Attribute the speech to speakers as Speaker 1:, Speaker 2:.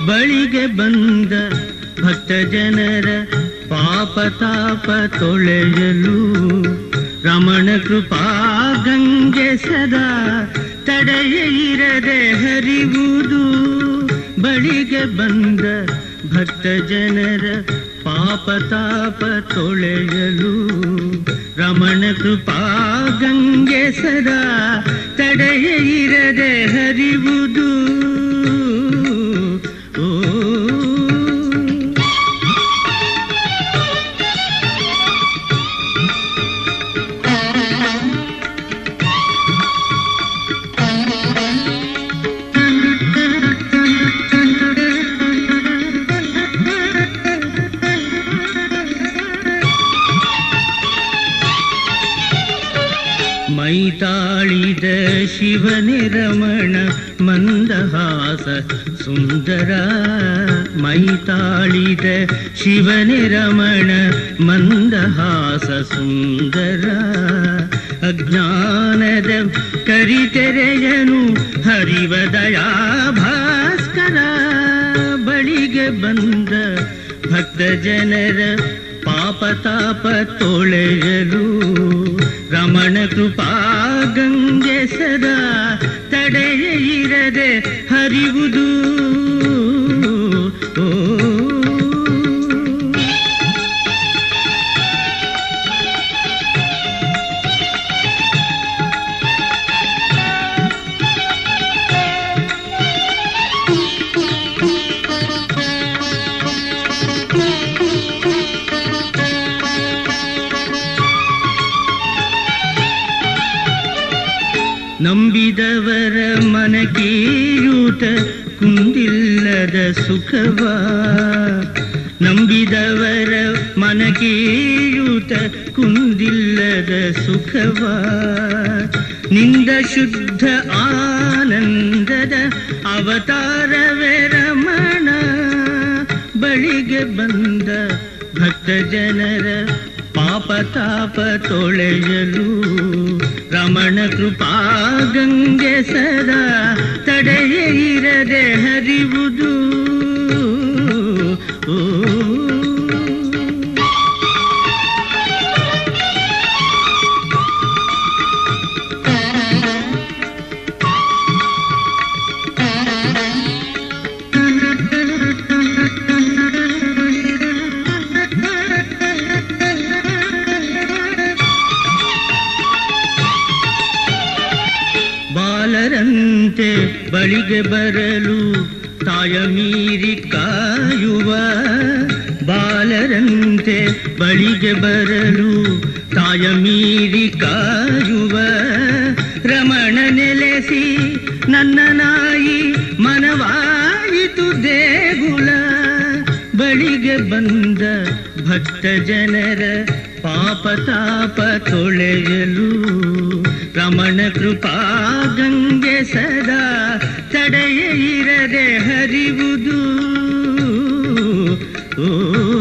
Speaker 1: ಬಳಿಗೆ ಬಂದ ಭಕ್ತ ಜನರ ಪಾಪ ತಾಪ ತೊಳೆಯಲು ರಮಣ ಕೃಪಾ ಗಂಗೆ ಸದಾ ತಡೆಯ ಇರದೆ ಹರಿವುದು ಬಳಿಗೆ ಬಂದ ಭಕ್ತ ಜನರ ಪಾಪ ತಾಪ ತೊಳೆಯಲು ರಮಣ ಕೃಪಾ ಗಂಗೆ ಸದಾ ತಡೆಯ ಇರದೆ ಹರಿವುದು ಓ ಮೈತಾಳಿದ ಶಿವನೇ ರಮಣ ಮಂದಹಾಸ ಸುಂದರ ಮೈತಾಳಿದ ಶಿವನೇ ರಮಣ ಮಂದಹಾಸ ಸುಂದರ ಅಜ್ಞಾನದ ಕರಿತೆರೆಯನು ಹರಿವ ದಯಾ ಭಾಸ್ಕರ ಬಳಿಗೆ ಬಂದ ಭಕ್ತ ಜನರ ಪಾಪ ತಾಪ ತೊಳೆಯಲು ರಮಣ ಕೃಪಾ ಗಂಗೆ ಸದಾ ತಡೆಯ ಇರದೆ ಹರಿವುದು ಓ ನಂಬಿದವರ ಮನಕೀಯೂಟ ಕುಂದಿಲ್ಲದ ಸುಖವ ನಂಬಿದವರ ಮನಕೀಯೂಟ ಕುಂದಿಲ್ಲದ ಸುಖವ ನಿಂದ ಶುದ್ಧ ಆನಂದದ ಅವತಾರವೇ ರಮಣ ಬಳಿಗೆ ಬಂದ ಭಕ್ತ ಜನರ ಪಾಪ ತಾಪ ತೊಳೆಯಲು ರಮಣ ಕೃಪಾ ಗಂಗೆ ಸದಾ ತಡೆಯ ಇರದೆ ಹರಿವುದು ಓ ಬಾಲರಂತೆ ಬಳಿಗೆ ಬರಲು ತಾಯ ಮೀರಿ ಕಾಯುವ ಬಾಲರಂತೆ ಬಳಿಗೆ ಬರಲು ತಾಯ ಮೀರಿ ಕಾಯುವ ರಮಣ ನೆಲೆಸಿ ನನ್ನ ನಾಯಿ ಮನವಾಯಿತು ದೇಗುಲ ಬಳಿಗೆ ಬಂದ ಭಕ್ತ ಜನರ ಪಾಪ ತಾಪ ತೊಳೆಯಲು ರಮಣ ಕೃಪಾ ಗಂಗೆ ಸದಾ ತಡೆಯ ಇರದೆ ಹರಿವುದು ಓ